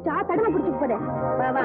குதிச்சா தடவை பிடிச்சு போடு வா வா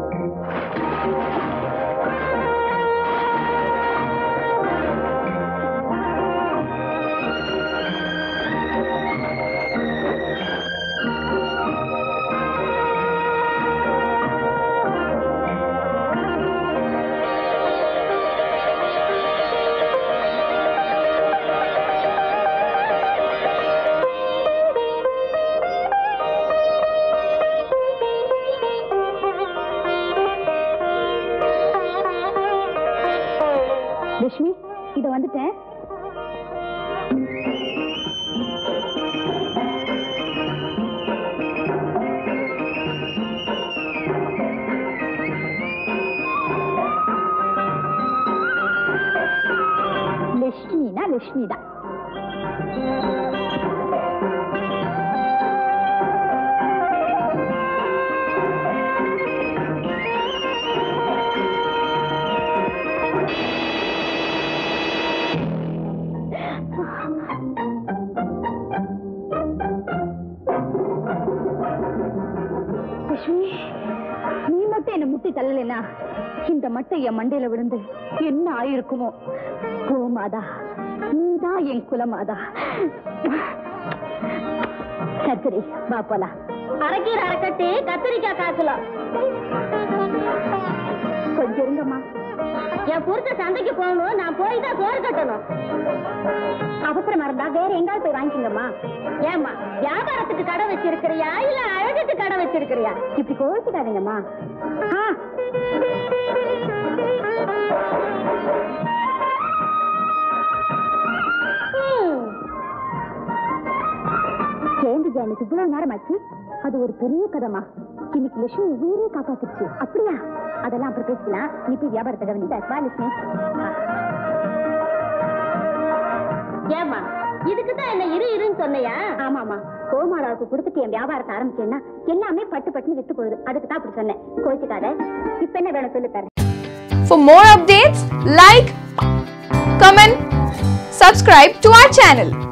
லட்சுமி இத வந்துட்டேன் லட்சுமினா லட்சுமி தான் லட்சுமி நீ மட்டும் என்ன முட்டி தள்ளலைனா இந்த மட்டை என் மண்டையில விழுந்து என்ன ஆயிருக்குமோ கோமாதா நீதான் என் குலமாதா கத்திரி வா போலாம் அரைக்கீரை அரைக்கட்டி கத்திரிக்காய் காசுல கொஞ்சம் இருங்கம்மா என் புருஷ சந்தைக்கு போகணும் நான் போய் தான் சோறு கட்டணும் அவசரமா இருந்தா வேற எங்காவது போய் வாங்கிக்கோங்கம்மா ஏம்மா வியாபாரத்துக்கு கடை வச்சிருக்கிறியா இல்ல அழகுக்கு கடை வச்சிருக்கிறியா இப்படி கோவிச்சுக்காதீங்கம்மா ஆ ம். சேர்ந்து ஜானுக்கு இவ்வளவு நேரம் ஆச்சு அது ஒரு பெரிய கதமா இன்னைக்கு லட்சுமி உயிரே காப்பாத்துச்சு அப்படியா அதெல்லாம் அப்புறம் பேசலாம் நீ போய் வியாபாரத்தை கவனித்த வா லட்சுமி ஏம்மா இதுக்கு தான் என்ன இரு இருன்னு சொன்னையா ஆமாமா கோமாராவுக்கு கொடுத்துட்டு என் வியாபாரத்தை ஆரம்பிச்சேன்னா எல்லாமே பட்டு பட்டுன்னு வித்து போகுது அதுக்கு தான் அப்படி சொன்னேன் கோச்சிக்காத இப்ப என்ன வேணும் சொல்லு தரேன் For more updates, like, comment, subscribe to our channel.